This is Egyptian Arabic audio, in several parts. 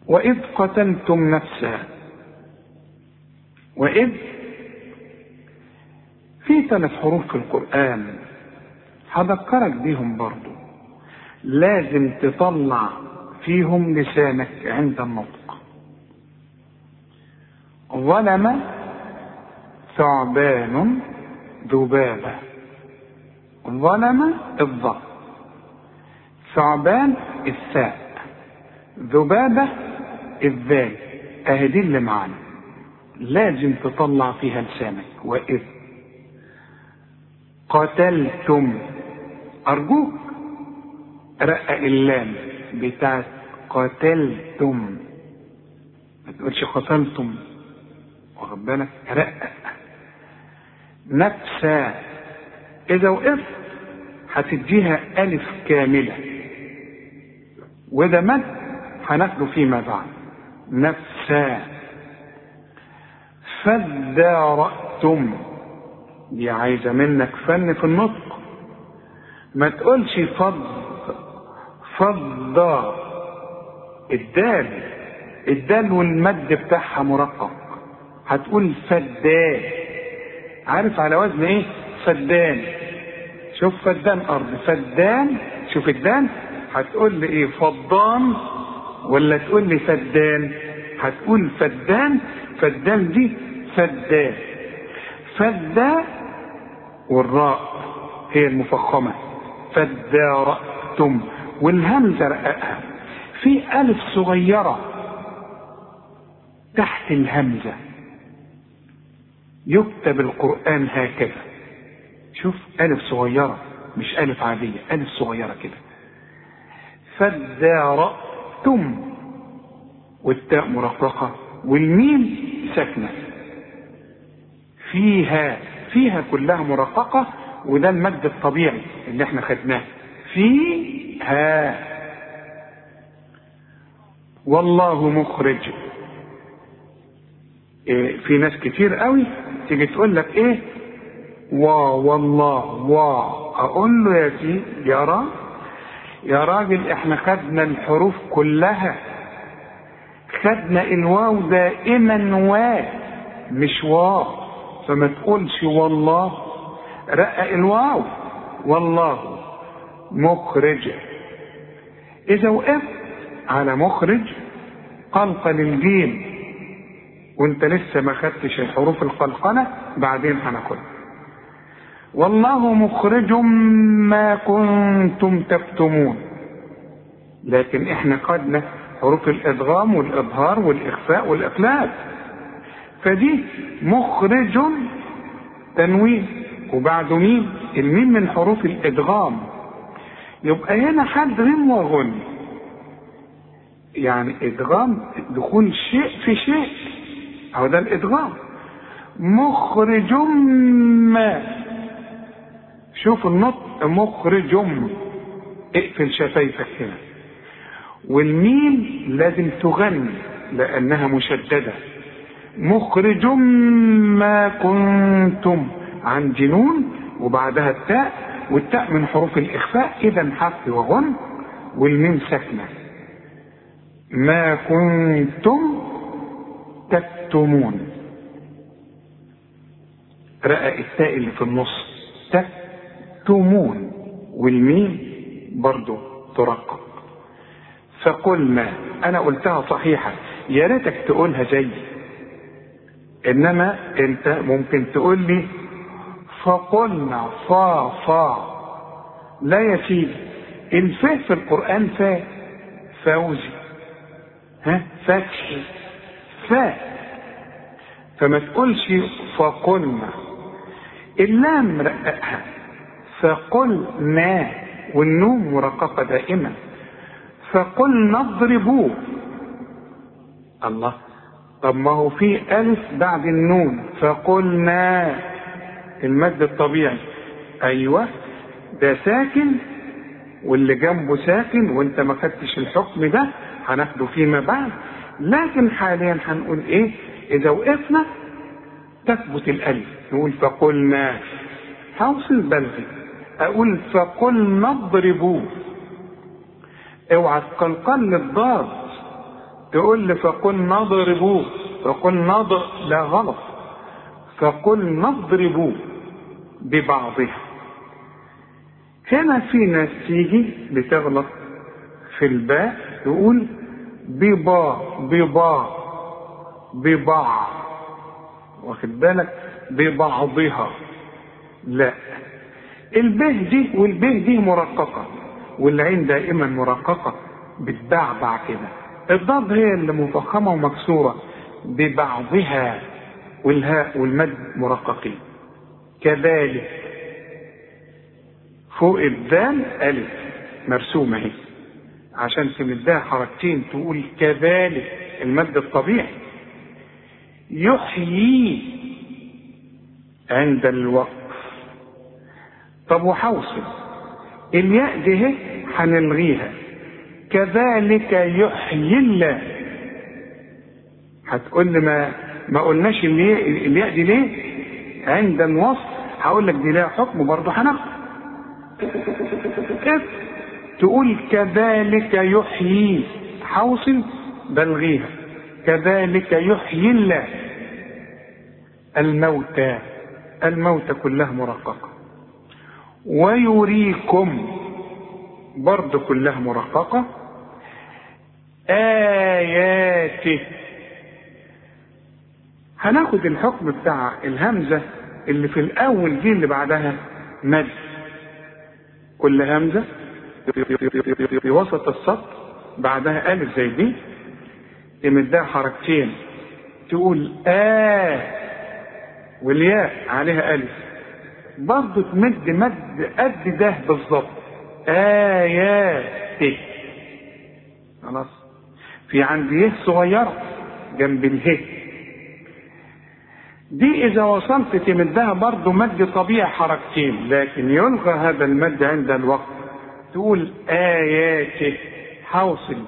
وإذ قتلتم نفسا وإذ في ثلاث حروف في القرآن هذكرك بيهم برضو لازم تطلع فيهم لسانك عند النطق ظلم ثعبان ذبابة ظلم الظا ثعبان الثاء ذبابة الذال اهي دي اللي معانا لازم تطلع فيها لسانك وإذ قتلتم أرجوك رقق اللام بتاعت قتلتم ما تقولش قتلتم واخد بالك رقق نفسا إذا وقفت هتديها ألف كاملة وده مد هناخده فيما بعد نفسا فادارأتم دي عايزة منك فن في النطق ما تقولش فض فض الدال الدال والمد بتاعها مرقق هتقول فدان عارف على وزن ايه فدان شوف فدان ارض فدان شوف الدال هتقول لي ايه فضان ولا تقول لي فدان هتقول فدان فدان دي فدان فدا والراء هي المفخمة فدارأتم والهمزة رققها في ألف صغيرة تحت الهمزة يكتب القرآن هكذا شوف ألف صغيرة مش ألف عادية ألف صغيرة كده فدارأتم والتاء مرققة والميم ساكنة فيها فيها كلها مرققة وده المد الطبيعي اللي احنا خدناه فيها والله مخرج إيه في ناس كتير قوي تيجي تقول لك ايه وا والله وا اقول له يا سي يا را يا راجل احنا خدنا الحروف كلها خدنا الواو دائما وا مش وا فما تقولش والله رقق الواو والله مخرج اذا وقفت على مخرج قلقل الجيم وانت لسه ما خدتش الحروف القلقلة بعدين هناخدها والله مخرج ما كنتم تكتمون لكن احنا خدنا حروف الادغام والاظهار والاخفاء والاقلاب فدي مخرج تنوين وبعده ميم الميم من حروف الادغام يبقى هنا حدغم وغن يعني ادغام دخول شيء في شيء او ده الادغام مخرج ما شوف النطق مخرج اقفل شفايفك هنا والميم لازم تغني لانها مشدده مخرج ما كنتم عن جنون وبعدها التاء والتاء من حروف الاخفاء اذا حرف وغن والميم ساكنه ما كنتم تكتمون رقق التاء اللي في النص تكتمون والميم برضو ترقق فقلنا انا قلتها صحيحة يا ريتك تقولها زي انما انت ممكن تقول لي فقلنا فا فا لا يا سيدي الفاء في القرآن فاء فوزي ها فتحي فاء فما تقولش فقلنا اللام رققها فقلنا والنون مرققة دائما فقلنا اضربوه الله طب ما هو في ألف بعد النون فقلنا المد الطبيعي أيوة ده ساكن واللي جنبه ساكن وانت ما خدتش الحكم ده هناخده فيما بعد لكن حاليا هنقول ايه اذا وقفنا تثبت الالف نقول فقلنا هوصل بلغي اقول فقلنا اضربوه اوعى تقلقل الضاد تقول لي فقل نضربوه فقل نضر لا غلط فقل نضربوه ببعضها هنا في ناس تيجي بتغلط في الباء تقول ببا ببا ببعض واخد بالك ببعضها لا البه دي والبه دي مرققة والعين دائما مرققة بتبعبع كده الضاد هي اللي مفخمة ومكسورة ببعضها والهاء والمد مرققين كذلك فوق الدال ألف مرسومة اهي عشان تمدها حركتين تقول كذلك المد الطبيعي يحيي عند الوقف طب وحوصل الياء دي اهي هنلغيها كذلك يحيي الله هتقول لي ما ما قلناش الياء الياء دي ليه عند الوصف هقول لك دي لها حكم برضه هناخد كيف تقول كذلك يحيي حوصل بلغيها كذلك يحيي الله الموتى الموتى كلها مرققة ويريكم برضه كلها مرققة آياته هناخد الحكم بتاع الهمزة اللي في الأول دي اللي بعدها مد كل همزة في وسط السطر بعدها ألف زي دي تمدها حركتين تقول آه والياء عليها ألف برضه تمد مد قد ده بالظبط آيات خلاص في عندي يه صغيرة جنب اله دي إذا وصلت تمدها برضه مد طبيعي حركتين لكن يلغى هذا المد عند الوقت تقول آياته حوصل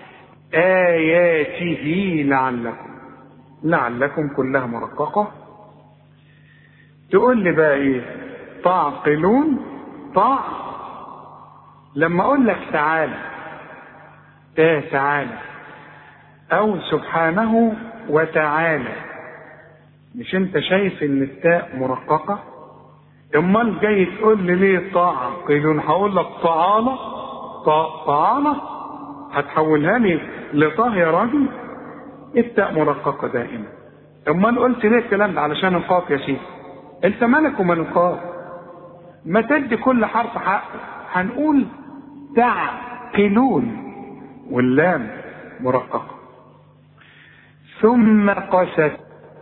آياته لعلكم لعلكم كلها مرققة تقول لي بقى ايه تعقلون طاع لما اقول لك تعالى ايه تعالى او سبحانه وتعالى مش انت شايف ان التاء مرققة امال جاي تقول لي ليه تعقلون هقول لك تعالى تعالى هتحولها لي لطه يا راجل التاء مرققة دائما امال قلت ليه الكلام ده علشان القاف يا سيدي انت مالك ومال القاف ما تدي كل حرف حقه هنقول تعقلون واللام مرققة ثم قست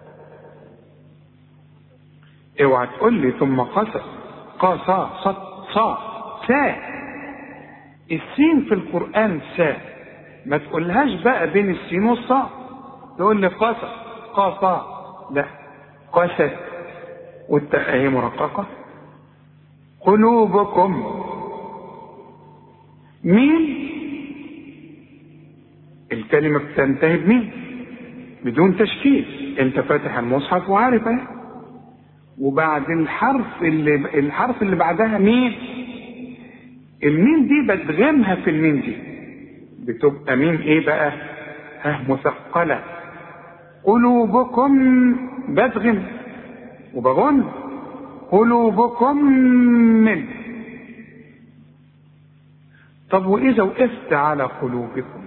اوعى تقول لي ثم قست قاسا صد صا سا السين في القرآن سا ما تقولهاش بقى بين السين والصاد تقول لي قاسا قاسا لا قست والتاء هي مرققة قلوبكم مين الكلمة بتنتهي بمين بدون تشكيل انت فاتح المصحف وعارف اهي وبعد الحرف اللي الحرف اللي بعدها مين الميم دي بدغمها في الميم دي بتبقى ميم ايه بقى ها مثقلة قلوبكم بدغم وبغن قلوبكم من طب واذا وقفت على قلوبكم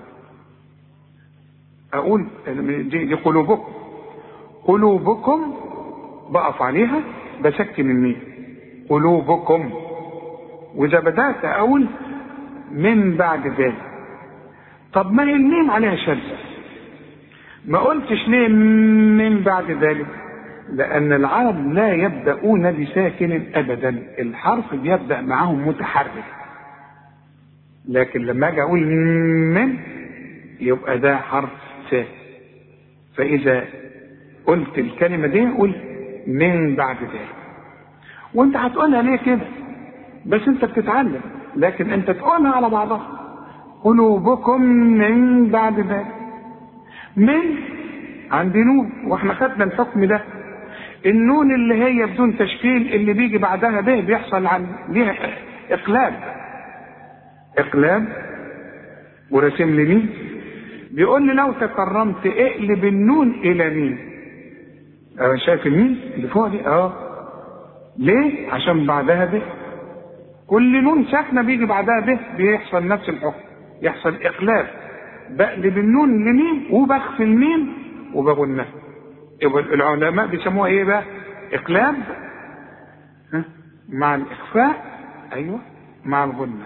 اقول دي, دي قلوبكم قلوبكم بقف عليها بسكن الميم قلوبكم واذا بدات اقول من بعد ذلك طب ما هي الميم عليها شده ما قلتش ليه من بعد ذلك لان العرب لا يبدأون بساكن ابدا الحرف بيبدأ معهم متحرك لكن لما اجي اقول من يبقى ده حرف ساكن فاذا قلت الكلمه دي قول من بعد ذلك وانت هتقولها ليه كده بس انت بتتعلم لكن انت تقولها على بعضها قلوبكم من بعد ذلك من عند نون واحنا خدنا الحكم ده النون اللي هي بدون تشكيل اللي بيجي بعدها به بيحصل عن ليها اقلاب اقلاب ورسم لي مين بيقول لي لو تكرمت اقلب النون الى مين انا شايف المين اللي فوق دي اه ليه عشان بعدها به كل نون ساكنه بيجي بعدها به بيحصل نفس الحكم يحصل اقلاب بقلب النون لمين وبخفي الميم وبغنها يبقى العلماء بيسموها ايه بقى اقلاب ها؟ مع الاخفاء ايوه مع الغنه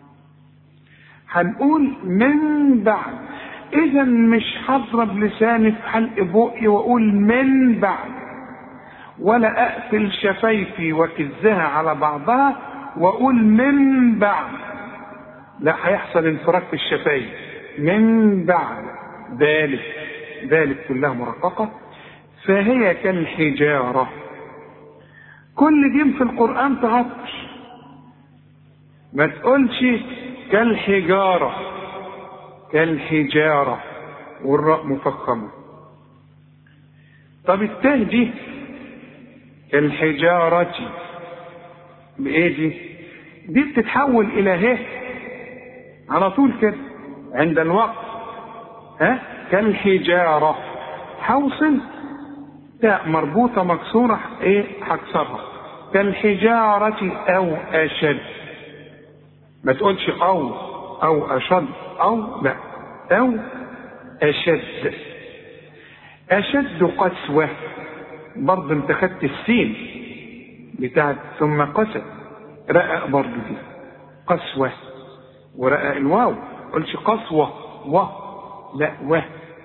هنقول من بعد اذا مش هضرب لساني في حلق بقي واقول من بعد ولا اقفل شفايفي واكزها على بعضها واقول من بعد لا هيحصل انفراج في الشفايف من بعد ذلك ذلك كلها مرققه فهي كالحجاره كل دين في القران تعطش ما تقولش كالحجاره كالحجاره والراء مفخمه طب التاء دي كالحجاره بايه دي دي بتتحول الى ه على طول كده عند الوقت ها كالحجاره حوصل تاء مربوطه مكسوره ايه هكسرها كالحجاره او اشد ما تقولش او او اشد او لا او اشد اشد قسوه برضه انت خدت السين بتاعت ثم قست رقق برضه دي قسوه ورقق الواو قلش قسوه و لا و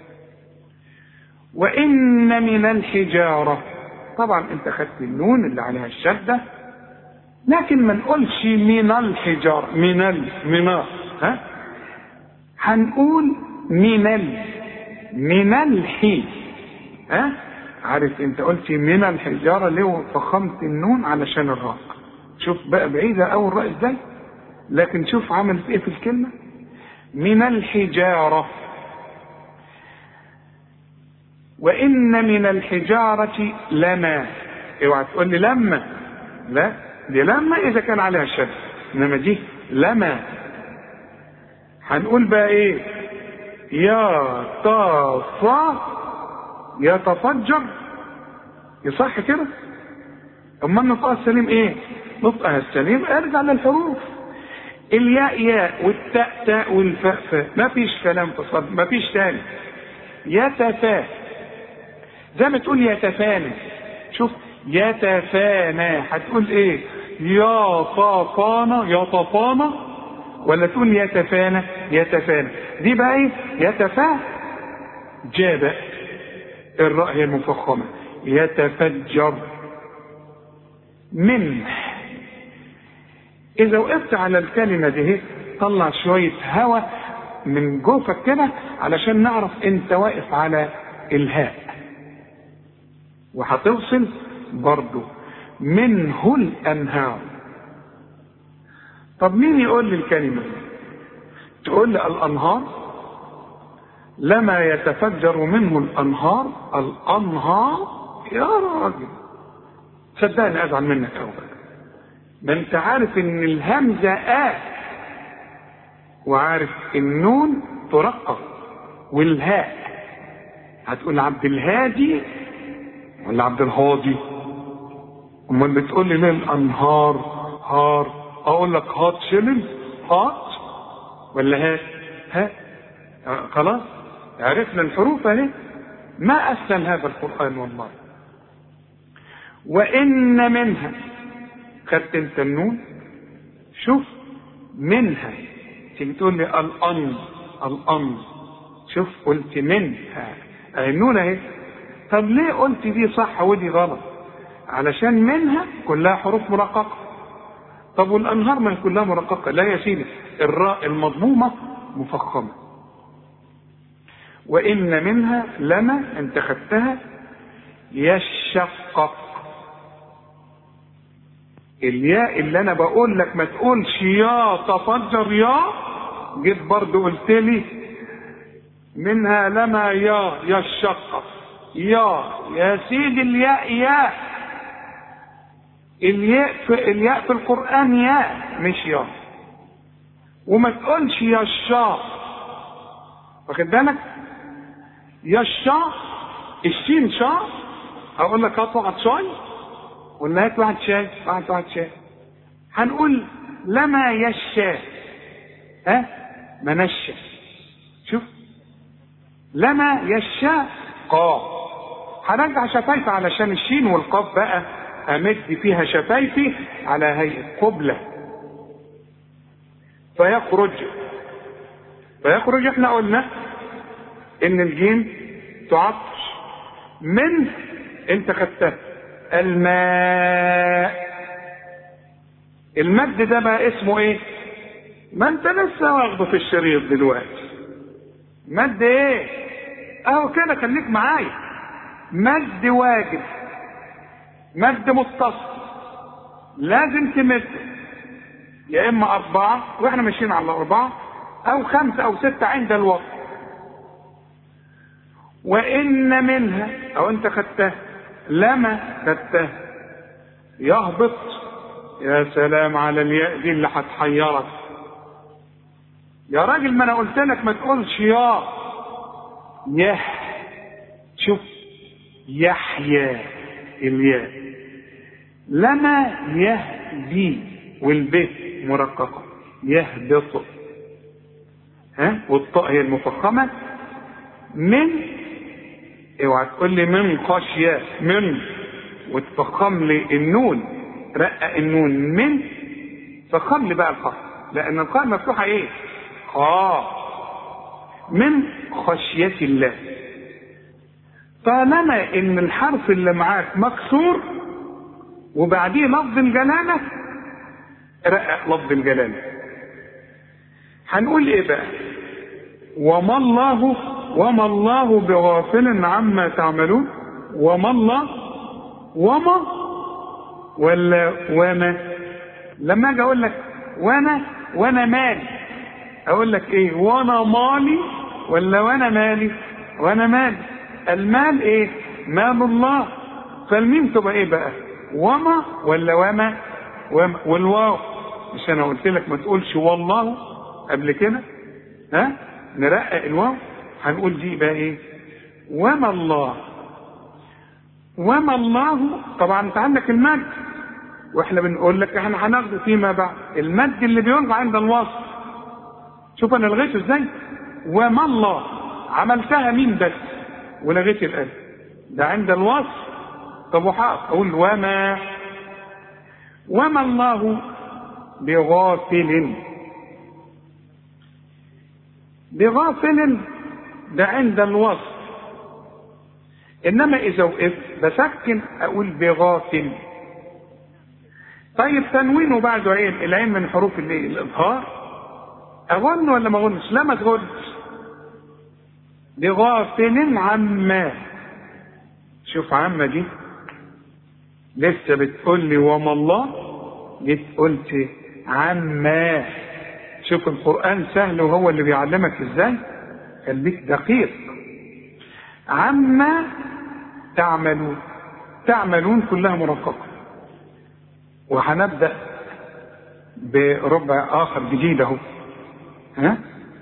وان من الحجاره طبعا انت خدت النون اللي عليها الشده لكن ما نقولش من الحجاره من ال من ها هنقول من ال من الحي ها عارف انت قلت من الحجاره ليه فخمت النون علشان الراء شوف بقى بعيده قوي الراء ازاي لكن شوف عملت ايه في الكلمه من الحجاره وان من الحجاره لما اوعى تقول لي لما لا دي لما اذا كان عليها الشد انما دي لما هنقول بقى ايه يا طافا يتفجر يصح كده اما نطقها السليم ايه نطقها السليم ارجع للحروف الياء ياء والتاء تاء والفاء فاء ما فيش كلام في صد ما فيش تاني يتفا زي ما تقول يتفانى شوف يتفانى هتقول ايه يا طافانا يا طافانا ولا تقول يتفانى يتفانى دي بقى ايه يتفا جاب الراء هي المفخمه يتفجر منه اذا وقفت على الكلمه دي طلع شويه هواء من جوفك كده علشان نعرف انت واقف على الهاء وهتوصل برضه منه الانهار طب مين يقول لي الكلمه دي تقول لي الانهار لما يتفجر منه الانهار الانهار يا راجل صدقني ازعل منك قوي ما انت عارف ان الهمزه آ وعارف النون ترقق والهاء هتقول عبد الهادي ولا عبد الهادي امال بتقول لي ليه الانهار هار اقول لك هات شلل هات ولا هات هات آه خلاص عرفنا الحروف اهي ما اسهل هذا القران والله وان منها خدت انت النون شوف منها تيجي تقول لي الان الان شوف قلت منها اهي النون اهي طب ليه قلت دي صح ودي غلط علشان منها كلها حروف مرققه طب والانهار ما هي كلها مرققه لا يا سيدي الراء المضمومه مفخمه وان منها لما انت خدتها يشقق الياء اللي انا بقول لك ما تقولش يا تفجر يا جيت برضو قلت لي منها لما يا يشقق يا يا سيدي الياء ياء الياء في الياء في القرآن ياء مش يا وما تقولش يا الشاء واخد بالك يا الشاء الشين شاء اقول لك هات واحد شاي ولا هات واحد شاي واحد واحد شاي هنقول لما يشاء ها منشا شوف لما يشاء قاف هرجع شفايفي علشان الشين والقاف بقى امد فيها شفايفي على هيئه قبله فيخرج فيخرج احنا قلنا ان الجيم تعطش من انت خدتها الماء المد ده بقى اسمه ايه ما انت لسه واخده في الشريط دلوقتي مد ايه اهو كده خليك معايا مد واجب مد متصل لازم تمد يا اما اربعه واحنا ماشيين على اربعه او خمسه او سته عند الوقت وان منها او انت خدتها لما خدتها يهبط يا سلام على الياء دي اللي هتحيرك يا راجل ما انا قلت لك ما تقولش يا يح شوف يحيى الياء لما يهدي والب مرققة يهبط ها والطاء هي المفخمة من اوعى تقول لي من خشية من وتفخم لي النون رقق النون من فخم لي بقى الخاء لان الخاء مفتوحة ايه خاء من خشية الله طالما ان الحرف اللي معاك مكسور وبعديه لفظ الجلالة رقق لفظ الجلالة هنقول ايه بقى وما الله وما الله بغافل عما تعملون وما الله وما ولا وما لما اجي اقول لك وانا وانا مالي اقول لك ايه وانا مالي ولا وانا مالي وانا مالي المال ايه مال الله فالميم تبقى ايه بقى وما ولا وما وما والواو مش انا قلت لك ما تقولش والله قبل كده ها نرقق الواو هنقول دي بقى ايه وما الله وما الله طبعا انت عندك المد واحنا بنقول لك احنا هناخده فيما بعد المد اللي بيلغى عند الوصف شوف انا لغيته ازاي وما الله عملتها مين بس ولغيت الالف ده عند الوصف طب وحاق اقول وما وما الله بغافل بغافل ده عند الوصف انما اذا وقفت بسكن اقول بغافل طيب تنوين وبعده عين العين من حروف الايه الاظهار اغن ولا ما اغنش لا ما تغنش بغافل عما شوف عما دي لسه بتقول لي وما الله جيت قلت عما شوف القرآن سهل وهو اللي بيعلمك ازاي خليك دقيق عما تعملون تعملون كلها مرققة وهنبدأ بربع آخر جديد أهو ها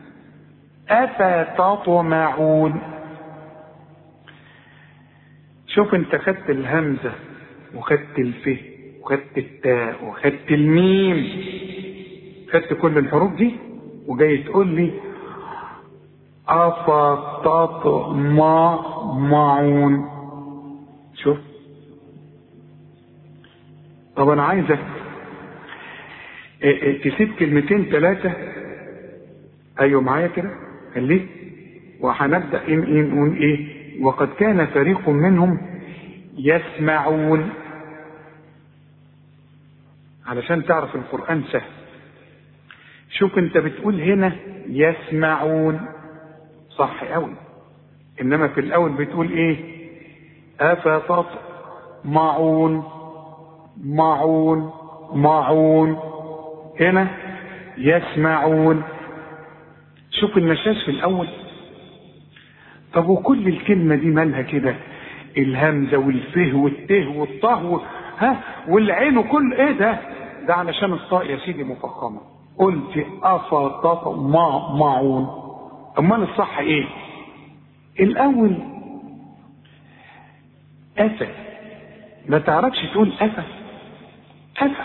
أفتطمعون شوف انت خدت الهمزة وخدت الف وخدت التاء وخدت الميم خدت كل الحروف دي وجاي تقول لي أفتطمعون شوف طب انا عايزك تسيب كلمتين ثلاثة ايوه معايا كده خليك وهنبدأ نقول ايه وقد كان فريق منهم يسمعون علشان تعرف القرآن سهل شوف انت بتقول هنا يسمعون صح قوي انما في الاول بتقول ايه افتطمعون معون معون هنا يسمعون شوف النشاش في الاول طب وكل الكلمه دي مالها كده الهمزه والفه والته والطه ها والعين وكل ايه ده ده علشان الطاء يا سيدي مفخمه قلت افتطمعون امال الصح ايه الاول افى ما تعرفش تقول افى افى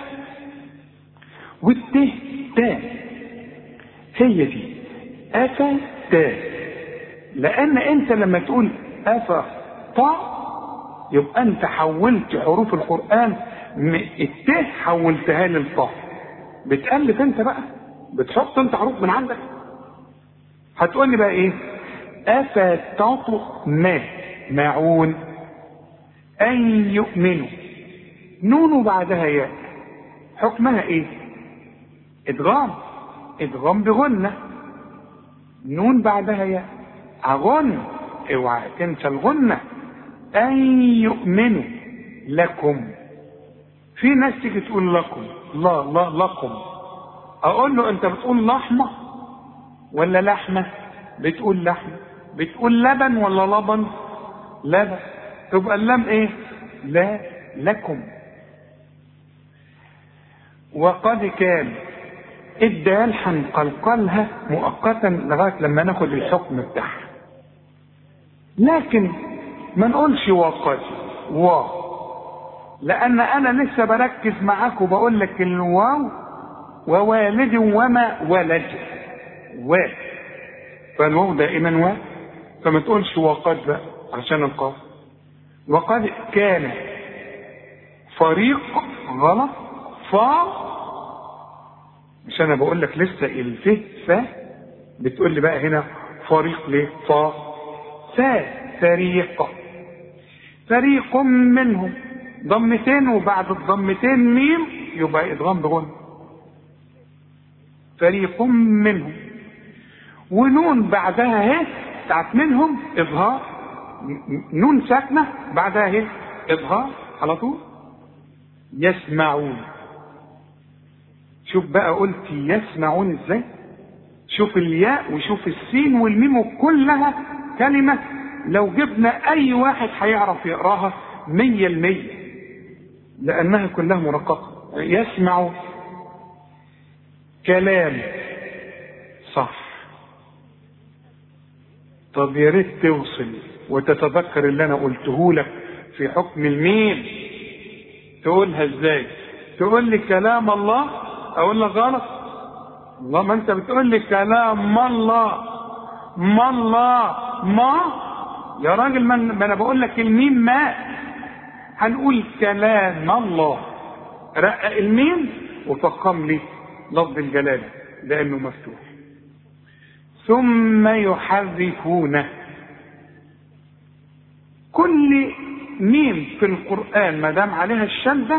والت تا هي دي افى تا لان انت لما تقول افى طا يبقى انت حولت حروف القران الت حولتها للطا بتالف انت بقى بتحط انت حروف من عندك هتقول لي بقى ايه افتطوا ما معون ان يؤمنوا نون بعدها ياء حكمها ايه ادغام ادغام بغنة نون بعدها ياء اغن اوعى تنسى الغنة ان يؤمنوا لكم في ناس تيجي تقول لكم لا لا لكم اقول له انت بتقول لحمه ولا لحمه بتقول لحمه بتقول لبن ولا لبن لبن تبقى اللام ايه لا لكم وقد كان الدال هنقلقلها مؤقتا لغايه لما ناخد الحكم بتاعها لكن ما نقولش وقد و لان انا لسه بركز معاك وبقول لك الواو ووالد وما ولد و فالواو دائما و فما تقولش وقد بقى عشان القاف وقد كان فريق غلط فا مش انا بقول لك لسه الف ف بتقول لي بقى هنا فريق ليه فا فا فريق فريق منهم ضمتين وبعد الضمتين ميم يبقى ادغام بغن فريق منهم ونون بعدها اهي بتاعت منهم اظهار نون ساكنه بعدها اهي اظهار على طول يسمعون شوف بقى قلت يسمعون ازاي شوف الياء وشوف السين والميم وكلها كلمة لو جبنا أي واحد هيعرف يقراها مية المية لأنها كلها مرققة يسمع كلام صح طب يا ريت توصل وتتذكر اللي أنا قلته لك في حكم الميم تقولها ازاي تقول لي كلام الله اقول لك غلط الله ما انت بتقول لي كلام الله ما الله ما يا راجل ما ما انا بقول لك الميم ما هنقول كلام الله رقق الميم وفخم لي لفظ الجلاله لانه مفتوح ثم يحرفونه كل ميم في القرآن ما دام عليها الشدة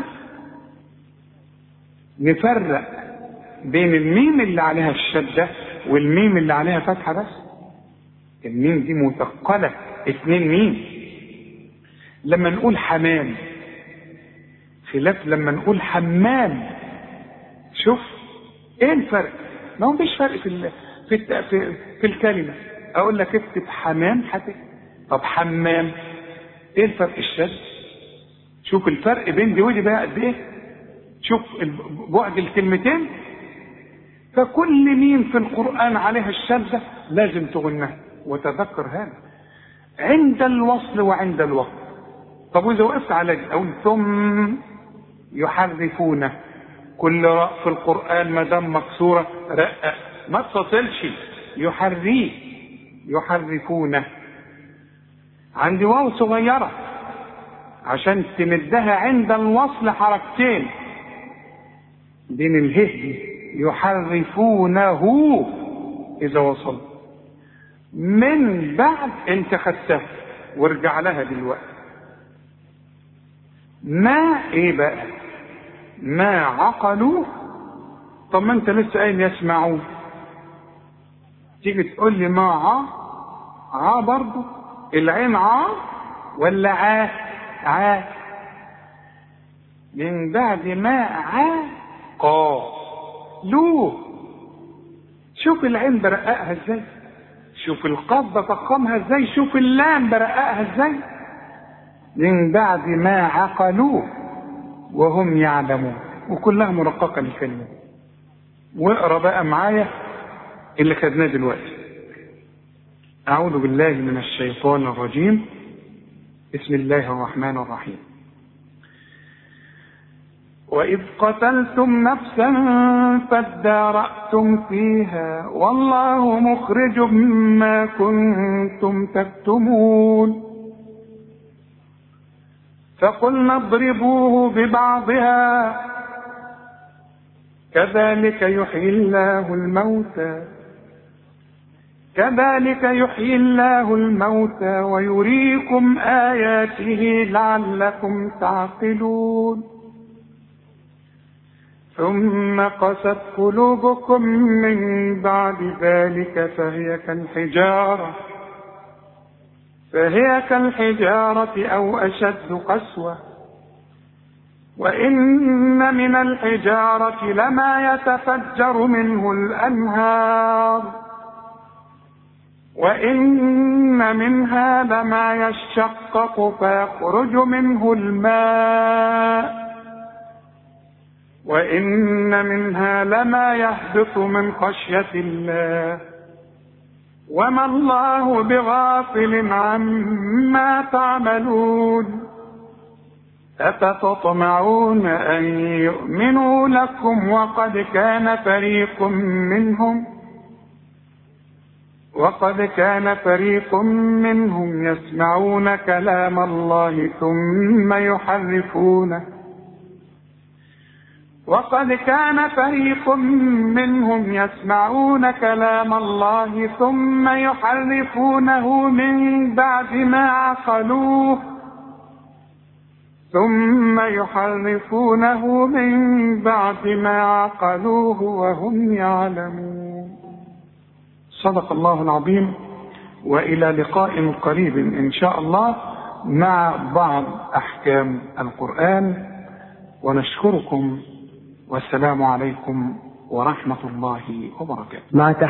نفرق بين الميم اللي عليها الشدة والميم اللي عليها فتحة بس الميم دي مثقلة اتنين ميم لما نقول حمام خلاف لما نقول حمام شوف ايه الفرق ما هو مفيش فرق في ال... في, الت... في في الكلمة اقول لك اكتب حمام هتكتب طب حمام ايه الفرق الشد شوف الفرق بين دي ودي بقى قد ايه شوف بعد الكلمتين فكل ميم في القرآن عليها الشدة لازم تغنها وتذكر هذا عند الوصل وعند الوقت طب وإذا وقفت على دي أقول ثم يحرفونه كل راء في القرآن ما دام مكسورة رقق ما تصلش يحريه يحرفونه عندي واو صغيرة عشان تمدها عند الوصل حركتين بين اله دي يحرفونه إذا وصل من بعد انت خدتها وارجع لها دلوقتي ما ايه بقى ما عقلوا طب ما انت لسه قايل يسمعون تيجي تقول لي ما ع ع برضه العين ع ولا ع ع من بعد ما ع قا لو شوف العين برققها ازاي شوف القاف بفخمها ازاي شوف اللام برققها ازاي من بعد ما عقلوه وهم يعلمون وكلها مرققه الكلمه واقرا بقى معايا اللي خدناه دلوقتي أعوذ بالله من الشيطان الرجيم بسم الله الرحمن الرحيم وإذ قتلتم نفسا فادارأتم فيها والله مخرج ما كنتم تكتمون فقلنا اضربوه ببعضها كذلك يحيي الله الموتى كذلك يحيي الله الموتى ويريكم آياته لعلكم تعقلون ثم قست قلوبكم من بعد ذلك فهي كالحجارة فهي كالحجارة أو أشد قسوة وإن من الحجارة لما يتفجر منه الأنهار وإن منها لما يشقق فيخرج منه الماء وإن منها لما يهبط من خشية الله وما الله بغافل عما تعملون أفتطمعون أن يؤمنوا لكم وقد كان فريق منهم وقد كان فريق منهم يسمعون كلام الله ثم يحرفونه وقد كان فريق منهم يسمعون كلام الله ثم يحرفونه من بعد ما عقلوه ثم يحرفونه من بعد ما عقلوه وهم يعلمون صدق الله العظيم والى لقاء قريب ان شاء الله مع بعض احكام القران ونشكركم والسلام عليكم ورحمه الله وبركاته